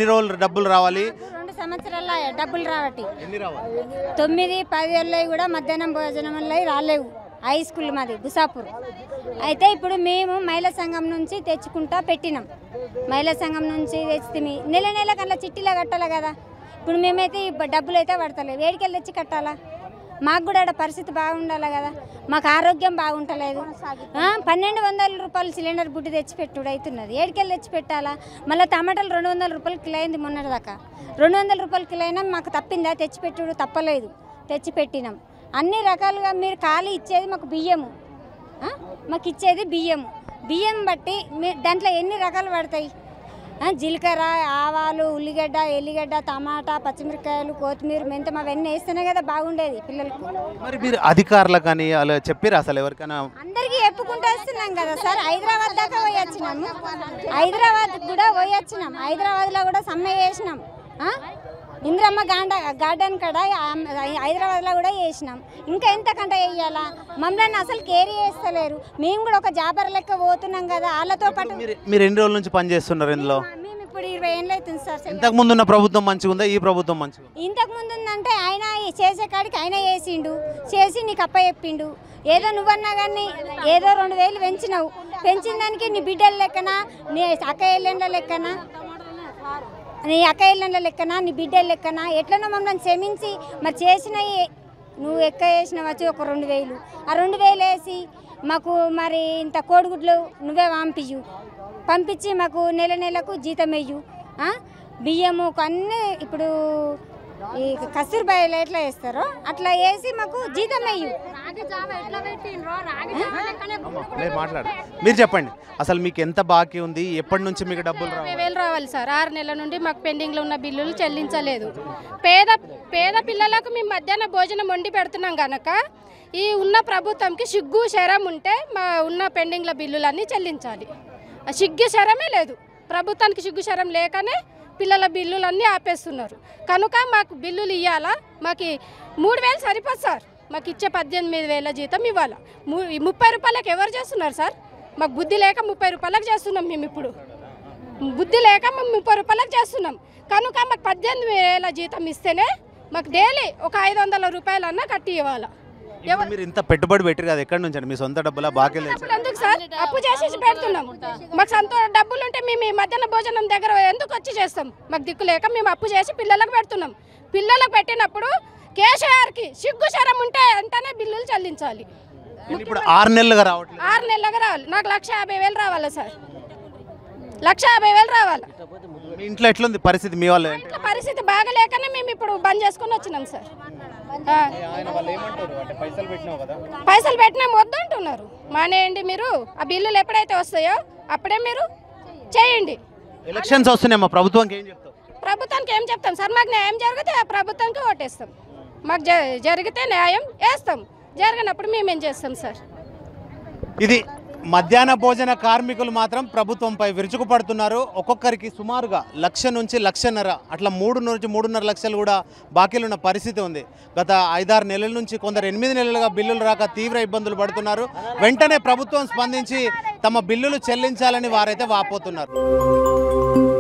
ఎన్ని రోజులు డబ్బులు రావాలి రెండు సంవత్సరాల డబ్బులు రావటి ఎన్ని రావాలి తొమ్మిది పది ఏళ్ళవి కూడా మధ్యాహ్నం భోజనం వల్ల రాలేవు హై స్కూల్ మాది బుసాపూర్ అయితే ఇప్పుడు మేము మహిళా సంఘం నుంచి తెచ్చుకుంటా పెట్టినాం మహిళా సంఘం నుంచి తెచ్చితే నెల నెల కల్లా చిట్టీలో కట్టాలి కదా ఇప్పుడు మేమైతే ఈ డబ్బులు అయితే పడతలేవు వేడికెళ్ళి తెచ్చి కట్టాలా మాకు కూడా ఆడ పరిస్థితి బాగుండాలి కదా మాకు ఆరోగ్యం బాగుంటలేదు ఆ, పన్నెండు వందల రూపాయలు సిలిండర్ బుడ్డి తెచ్చి పెట్టుడు అవుతున్నది ఏడికెళ్ళి తెచ్చి పెట్టాలా మళ్ళీ టమాటాలు రెండు వందల రూపాయలు కిలో అయింది మొన్నటిదాకా రెండు వందల రూపాయలు కిలో అయినా మాకు తప్పిందా తెచ్చి పెట్టుడు తప్పలేదు తెచ్చి పెట్టినాం అన్ని రకాలుగా మీరు ఖాళీ ఇచ్చేది మాకు బియ్యము ఆ? మాకు ఇచ్చేది బియ్యము బియ్యం బట్టి మీ దాంట్లో ఎన్ని రకాలు పడతాయి ఆ, జీలకర్ర ఆవాలు ఉల్లిగడ్డ ఎల్లిగడ్డ టమాటా పచ్చిమిరకాయలు కొత్తిమీర మెంతం అవన్నీ వేస్తేనే కదా బాగుండేది పిల్లలకు మరి మీరు అధికారులకు కానీ అలా చెప్పారు అసలు ఎవరికైనా అందరికీ చెప్పుకుంటూ వస్తున్నాం కదా సార్ హైదరాబాద్ దాకా పోయి వచ్చినాము హైదరాబాద్ కూడా పోయి వచ్చినాం హైదరాబాద్లో కూడా సమ్మె చేసినాం ఆ? ఇంద్రమ్మ గాండ గార్డెన్ కాడ ఆమ్- హైదరాబాద్లో కూడా చేసినాం ఇంకా ఎంతకంటే వేయాలా మమ్మల్ని అసలు కేర్ చేస్తలేరు మేము కూడా ఒక జాబర్ లెక్క పోతున్నాం కదా వాళ్ళతో పాటు మీరు మీరు ఎన్ని రోజుల నుంచి పని చేస్తున్నారు ఇందులో మేము ఇప్పుడు ఇరవై ఏళ్ళు అవుతుంది సార్ ఇంతకు ముందు ఉన్న ప్రభుత్వం మంచిగా ఉందా ఈ ప్రభుత్వం మంచిగా ఉందా? ఇంతకు ముందు ఉందంటే ఆయన చేసే కాడికి ఆయన చేసిండు చేసి నీకు అప్ప చెప్పిండు ఏదో నువ్వన్నా కానీ ఏదో రెండు వేలు పెంచినావు పెంచిన దానికి నీ బిడ్డల లెక్కన నీ అక్క ఎల్లెండ్ల లెక్కన నీ అక్క ఎల్లెండ్ల లెక్కన నీ బిడ్డల లెక్కన ఎట్లనో మమ్మల్ని క్షమించి మరి చేసినవి నువ్వు ఎక్క వేసిన వచ్చి ఒక రెండు వేలు ఆ రెండు వేలు వేసి మాకు మరి ఇంత కోడిగుడ్లు నువ్వే పంపించు పంపించి మాకు నెల నెలకు జీతం వెయ్యు ఆ? బియ్యము అన్నీ ఇప్పుడు ఈ కస్తూర్బాయిలు ఎట్లా వేస్తారో అట్లా వేసి మాకు జీతం వెయ్యు లేదు మాట్లాడు మీరు చెప్పండి అసలు మీకు ఎంత బాకీ ఉంది ఎప్పటి నుంచి మీకు డబ్బులు యాభై రావాలి వేలు రావాలి సార్ ఆరు నెలల నుండి మాకు పెండింగ్లో ఉన్న బిల్లులు చెల్లించలేదు పేద పేద పిల్లలకు మేము మధ్యాహ్న భోజనం వండి పెడుతున్నాం కనుక ఈ ఉన్న ప్రభుత్వంకి సిగ్గు శరం ఉంటే మా ఉన్న పెండింగ్ల బిల్లులన్నీ చెల్లించాలి ఆ సిగ్గు శరమే లేదు ప్రభుత్వానికి సిగ్గు శరం లేకనే పిల్లల బిల్లులన్నీ ఆపేస్తున్నారు కనుక మాకు బిల్లులు ఇవ్వాలా మాకు ఈ మూడు వేలు సరిపోదు సార్ మాకు ఇచ్చే పద్దెనిమిది వేల జీతం ఇవ్వాలా ము- ఈ ముప్పై రూపాయలకు ఎవరు చేస్తున్నారు సార్ మాకు బుద్ధి లేక ముప్పై రూపాయలకు చేస్తున్నాం మేము ఇప్పుడు బుద్ధి లేక మేము ముప్పై రూపాయలకు చేస్తున్నాం కనుక మాకు పద్దెనిమిది వేల జీతం ఇస్తేనే మాకు డైలీ ఒక ఐదు వందల రూపాయలన్నా కట్టి ఇవ్వాలి ఇప్పుడు మీరు ఇంత పెట్టుబడి పెట్టారు కదా ఎక్కడి నుంచి అండి మీ సొంత డబ్బులా బాకీ లేదు అప్పుడు ఎందుకు సార్ అప్పు చేసేసి పెడుతున్నాం మాకు సొంత డబ్బులు ఉంటే మేము ఈ మధ్యాహ్న భోజనం దగ్గర ఎందుకు వచ్చి చేస్తాం మాకు దిక్కు లేక మేము అప్పు చేసి పిల్లలకు పెడుతున్నాం పిల్లలకు పెట్టినప్పుడు కేసీఆర్కి సిగ్గు శరం ఉంటే వెంటనే బిల్లులు చెల్లించాలి ఇప్పుడు ఆరు నెలలుగా రావట్లేదు ఆరు నెలలుగా రావాలి నాకు లక్ష యాభై వేలు రావాలి సార్ లక్ష యాభై వేలు రావాలి మీ ఇంట్లో ఎట్లుంది పరిస్థితి మీ వాళ్ళు ఇంట్లో పరిస్థితి బాగలేకనే మేము ఇప్పుడు బంద్ చేసుకొని వచ్చినాం సార్ ఆ. పైసలు పెట్టినావు కదా పైసలు పెట్టినాం వద్దంటున్నారు మానేయండి మీరు ఆ బిల్లులు ఎప్పుడైతే వస్తాయో అప్పుడే మీరు చేయండి ఎలక్షన్స్ వస్తున్నాయి మా ప్రభుత్వానికి ఏం చెప్తావు ప్రభుత్వానికి ఏం చెప్తాం సార్ మాకు న్యాయం జరిగితే ఆ ప్రభుత్వానికి ఓటేస్తాం మాకు జ- జరిగితే న్యాయం వేస్తాం జరిగినప్పుడు మేము ఏం చేస్తాం సార్ ఇది మధ్యాహ్న భోజన కార్మికులు మాత్రం ప్రభుత్వంపై విరుచుకుపడుతున్నారు ఒక్కొక్కరికి సుమారుగా లక్ష నుంచి లక్షన్నర అట్లా మూడు నుంచి మూడున్నర లక్షలు కూడా బాకీలు ఉన్న పరిస్థితి ఉంది గత ఐదారు నెలల నుంచి కొందరు ఎనిమిది నెలలుగా బిల్లులు రాక తీవ్ర ఇబ్బందులు పడుతున్నారు వెంటనే ప్రభుత్వం స్పందించి తమ బిల్లులు చెల్లించాలని వారైతే వాపోతున్నారు